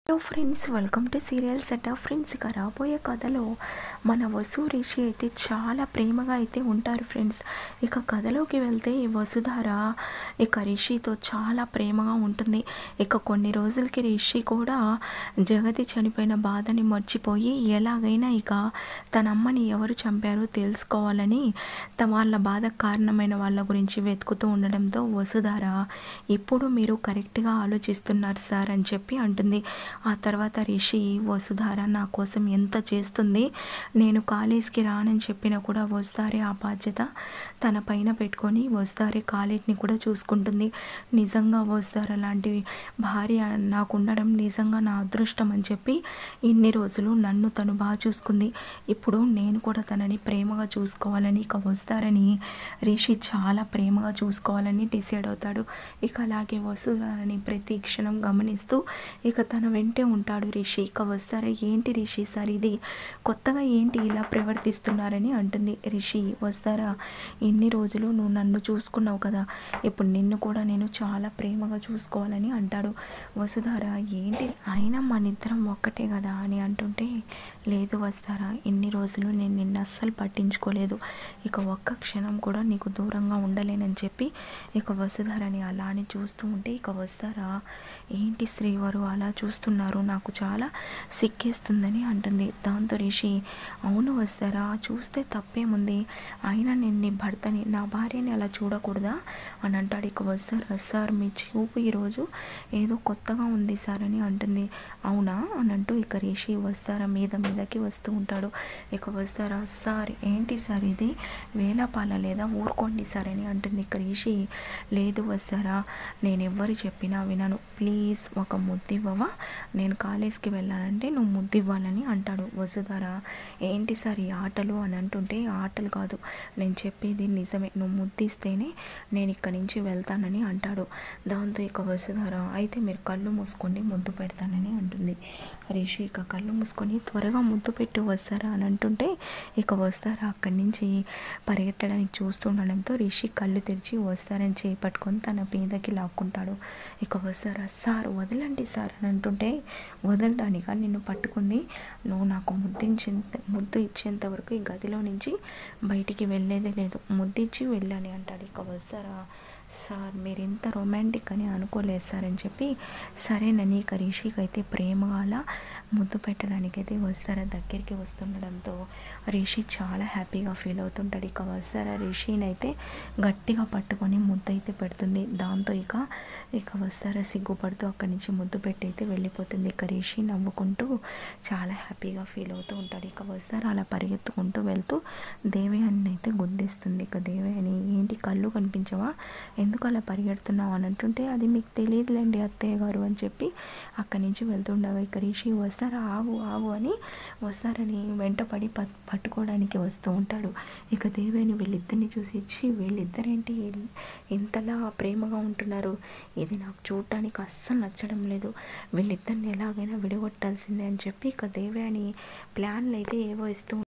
hello friends welcome to serial set of friends ఇక రాబోయే కథలో మన వసు రిషి అయితే చాలా ప్రేమగా అయితే ఉంటారు ఫ్రెండ్స్ ఇక కథలోకి వెళ్తే ఈ వసుధార ఇక రిషితో చాలా ప్రేమగా ఉంటుంది ఇక కొన్ని రోజులకి రిషి కూడా జగతి చనిపోయిన బాధని మర్చిపోయి ఎలాగైనా ఇక తన అమ్మని ఎవరు చంపారో తెలుసుకోవాలని త వాళ్ళ బాధకు కారణమైన వాళ్ళ గురించి వెతుకుతూ ఉండడంతో వసుధార ఇప్పుడు మీరు కరెక్ట్గా ఆలోచిస్తున్నారు సార్ అని చెప్పి అంటుంది ఆ తర్వాత రిషి వసుధార నా కోసం ఎంత చేస్తుంది నేను కాలేజ్కి రానని చెప్పినా కూడా వస్తారే ఆ బాధ్యత తన పైన పెట్టుకొని వస్తారే కాలేజ్ని కూడా చూసుకుంటుంది నిజంగా వస్తార లాంటి భార్య నాకు ఉండడం నిజంగా నా అదృష్టం అని చెప్పి ఇన్ని రోజులు నన్ను తను బాగా చూసుకుంది ఇప్పుడు నేను కూడా తనని ప్రేమగా చూసుకోవాలని ఇక వస్తారని రిషి చాలా ప్రేమగా చూసుకోవాలని డిసైడ్ అవుతాడు ఇక అలాగే వసుధారని ప్రతి క్షణం గమనిస్తూ ఇక తన వెంటే ఉంటాడు రిషి ఇక వస్తారా ఏంటి రిషి సార్ ఇది కొత్తగా ఏంటి ఇలా ప్రవర్తిస్తున్నారని అంటుంది రిషి వస్తారా ఇన్ని రోజులు నువ్వు నన్ను చూసుకున్నావు కదా ఇప్పుడు నిన్ను కూడా నేను చాలా ప్రేమగా చూసుకోవాలని అంటాడు వసుధార ఏంటి అయినా మన ఇద్దరం ఒక్కటే కదా అని అంటుంటే లేదు వస్తారా ఇన్ని రోజులు నేను నిన్ను అస్సలు పట్టించుకోలేదు ఇక ఒక్క క్షణం కూడా నీకు దూరంగా ఉండలేనని చెప్పి ఇక వసుధారని అలా అని చూస్తూ ఉంటే ఇక వస్తారా ఏంటి శ్రీవారు అలా చూస్తున్నారు నాకు చాలా సిక్కేస్తుందని అంటుంది దాంతో రిషి అవును వస్తారా చూస్తే తప్పేముంది అయినా నేను నీ భర్తని నా భార్యని అలా చూడకూడదా అని అంటాడు ఇక వస్తారా సార్ మీ చూపు ఈరోజు ఏదో కొత్తగా ఉంది సార్ అని అంటుంది అవునా అని అంటూ ఇక రిషి వస్తారా మీద మీదకి వస్తూ ఉంటాడు ఇక వస్తారా సార్ ఏంటి సార్ ఇది వేలపాల లేదా ఊరుకోండి సార్ అని అంటుంది ఇక రిషి లేదు వస్తారా నేను ఎవ్వరు చెప్పినా వినను ప్లీజ్ ఒక ముద్దు ఇవ్వవా నేను కాలేజ్కి వెళ్ళాలంటే నువ్వు ముద్దు ఇవ్వాలని అంటాడు వసుధార ఏంటి సార్ ఈ ఆటలు అని అంటుంటే ఆటలు కాదు నేను చెప్పేది నిజమే నువ్వు ముద్దు ఇస్తేనే నేను ఇక్కడి నుంచి వెళ్తానని అంటాడు దాంతో ఇక వసుధార అయితే మీరు కళ్ళు మూసుకోండి ముద్దు పెడతానని అంటుంది రిషి ఇక కళ్ళు మూసుకొని త్వరగా ముద్దు పెట్టి వస్తారా అని అంటుంటే ఇక వస్తారా అక్కడి నుంచి పరిగెత్తడానికి చూస్తుండడంతో రిషి కళ్ళు తెరిచి వస్తారని చేపట్టుకొని తన మీదకి లాక్కుంటాడు ఇక వస్తారా సార్ వదలండి సార్ అని అంటుంటే వదలడానిక నిన్ను పట్టుకుంది నువ్వు నాకు ముద్దించేంత ముద్దు ఇచ్చేంత వరకు ఈ గదిలో నుంచి బయటికి వెళ్ళేదే లేదు ముద్దిచ్చి వెళ్ళని అంటాడు ఇక వస్తారా సార్ మీరు ఇంత రొమాంటిక్ అని అనుకోలేదు సార్ అని చెప్పి సరేనని ఇక రిషికి అయితే ప్రేమగా అలా ముద్దు పెట్టడానికి అయితే వస్తారా దగ్గరికి వస్తుండడంతో రిషి చాలా హ్యాపీగా ఫీల్ అవుతుంటాడు ఇక వస్తారా రిషిని అయితే గట్టిగా పట్టుకొని ముద్దు అయితే పెడుతుంది దాంతో ఇక ఇక వస్తారా సిగ్గుపడుతూ అక్కడి నుంచి ముద్దు పెట్టి అయితే వెళ్ళిపోతుంది ఇక రిషి నవ్వుకుంటూ చాలా హ్యాపీగా ఫీల్ అవుతూ ఉంటాడు ఇక వస్తారా అలా పరిగెత్తుకుంటూ వెళ్తూ దేవయాని అయితే గుద్దేస్తుంది ఇక దేవయాని ఏంటి కళ్ళు కనిపించవా ఎందుకు అలా పరిగెడుతున్నావు అని అంటుంటే అది మీకు తెలియదులేండి అత్తయ్య గారు అని చెప్పి అక్కడి నుంచి వెళ్తుండగా ఇక రిషి వస్తారా ఆగు ఆగు అని వస్తారని వెంటపడి పట్ పట్టుకోవడానికి వస్తూ ఉంటాడు ఇక దేవేని వీళ్ళిద్దరిని చూసి ఇచ్చి వీళ్ళిద్దరేంటి ఇంతలా ప్రేమగా ఉంటున్నారు ఇది నాకు చూడటానికి అస్సలు నచ్చడం లేదు వీళ్ళిద్దరిని ఎలాగైనా విడగొట్టాల్సిందే అని చెప్పి ఇక దేవయాని ప్లాన్లు అయితే ఏవో ఇస్తూ